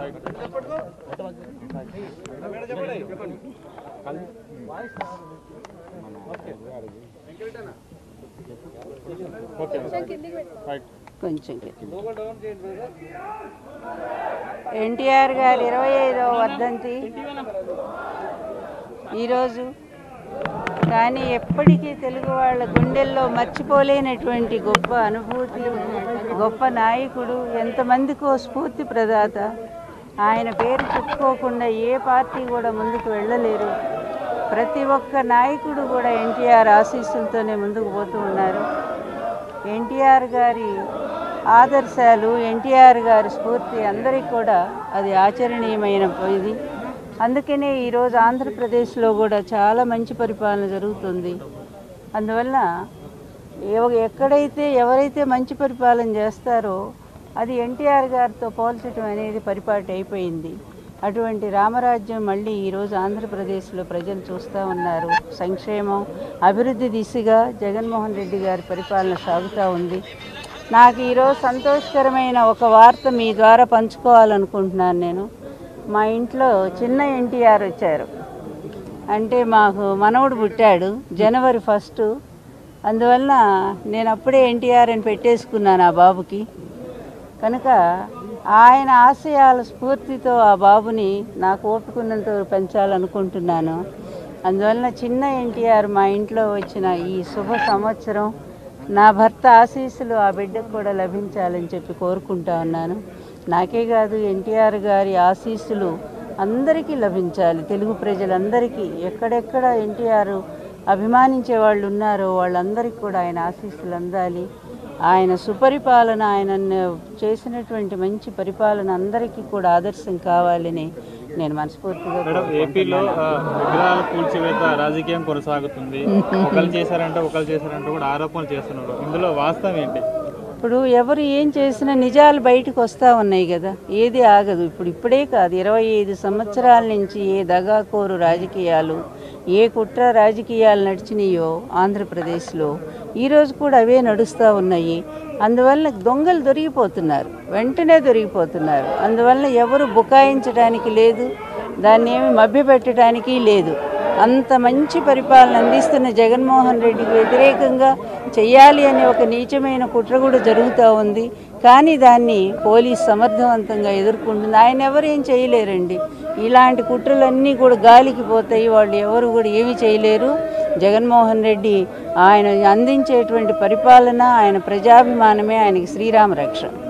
కొంచెం ఎన్టీఆర్ గారి ఇరవై ఐదవ వర్ధంతి ఈరోజు కానీ ఎప్పటికీ తెలుగు వాళ్ళ గుండెల్లో మర్చిపోలేనటువంటి గొప్ప అనుభూతి గొప్ప నాయకుడు ఎంతమందికో స్ఫూర్తి ప్రదాత ఆయన పేరు చెప్పుకోకుండా ఏ పార్టీ కూడా ముందుకు వెళ్ళలేరు ప్రతి ఒక్క నాయకుడు కూడా ఎన్టీఆర్ ఆశీస్సులతోనే ముందుకు పోతూ ఉన్నారు ఎన్టీఆర్ గారి ఆదర్శాలు ఎన్టీఆర్ గారి స్ఫూర్తి అందరికీ కూడా అది ఆచరణీయమైన ఇది అందుకనే ఈరోజు ఆంధ్రప్రదేశ్లో కూడా చాలా మంచి పరిపాలన జరుగుతుంది అందువల్ల ఎవ- ఎక్కడైతే ఎవరైతే మంచి పరిపాలన చేస్తారో అది ఎన్టీఆర్ గారితో పోల్చడం అనేది పరిపాటి అయిపోయింది అటువంటి రామరాజ్యం మళ్ళీ ఈరోజు ఆంధ్రప్రదేశ్లో ప్రజలు చూస్తూ ఉన్నారు సంక్షేమం అభివృద్ధి దిశగా జగన్మోహన్ రెడ్డి గారి పరిపాలన సాగుతూ ఉంది నాకు ఈరోజు సంతోషకరమైన ఒక వార్త మీ ద్వారా పంచుకోవాలనుకుంటున్నాను నేను మా ఇంట్లో చిన్న ఎన్టీఆర్ వచ్చారు అంటే మాకు మనవడు పుట్టాడు జనవరి ఫస్ట్ అందువలన నేను అప్పుడే ఎన్టీఆర్ అని పెట్టేసుకున్నాను ఆ బాబుకి కనుక ఆయన ఆశయాల స్ఫూర్తితో ఆ బాబుని నాకు ఓపుకున్నంత వరకు పెంచాలనుకుంటున్నాను అందువలన చిన్న ఎన్టీఆర్ మా ఇంట్లో వచ్చిన ఈ శుభ సంవత్సరం నా భర్త ఆశీస్సులు ఆ బిడ్డకు కూడా లభించాలని చెప్పి కోరుకుంటా ఉన్నాను నాకే కాదు ఎన్టీఆర్ గారి ఆశీస్సులు అందరికీ లభించాలి తెలుగు ప్రజలందరికీ ఎక్కడెక్కడ ఎన్టీఆర్ అభిమానించే వాళ్ళు ఉన్నారో వాళ్ళందరికీ కూడా ఆయన ఆశీస్సులు అందాలి ఆయన సుపరిపాలన ఆయన చేసినటువంటి మంచి పరిపాలన అందరికీ కూడా ఆదర్శం కావాలని నేను మనస్ఫూర్తిగా మేడం ఏపీలో ఆ, విగ్రహాల కూల్చివేత రాజకీయం కొనసాగుతుంది ఒకరు చేశారంటే ఒకరు చేశారంటే కూడా ఆరోపణలు చేస్తున్నారు ఇందులో వాస్తవం ఏంటి ఇప్పుడు ఎవరు ఏం చేసినా నిజాలు బయటకు వస్తూ ఉన్నాయి కదా ఏది ఆగదు ఇప్పుడు ఇప్పుడే కాదు ఇరవై ఐదు సంవత్సరాల నుంచి ఏ దగాకోరు రాజకీయాలు ఏ కుట్ర రాజకీయాలు నడిచినాయో ఆంధ్రప్రదేశ్లో ఈరోజు కూడా అవే నడుస్తూ ఉన్నాయి అందువల్ల దొంగలు దొరికిపోతున్నారు వెంటనే దొరికిపోతున్నారు అందువల్ల ఎవరు బుకాయించడానికి లేదు దాన్ని ఏమి మభ్యపెట్టడానికి లేదు అంత మంచి పరిపాలన అందిస్తున్న జగన్మోహన్ రెడ్డికి వ్యతిరేకంగా చేయాలి అనే ఒక నీచమైన కుట్ర కూడా జరుగుతూ ఉంది కానీ దాన్ని పోలీస్ సమర్థవంతంగా ఎదుర్కొంటుంది ఆయన ఎవరు ఏం చేయలేరండి ఇలాంటి కుట్రలన్నీ కూడా గాలికి పోతాయి వాళ్ళు ఎవరు కూడా ఏమీ చేయలేరు జగన్మోహన్ రెడ్డి ఆయన అందించేటువంటి పరిపాలన ఆయన ప్రజాభిమానమే ఆయనకి శ్రీరామ రక్ష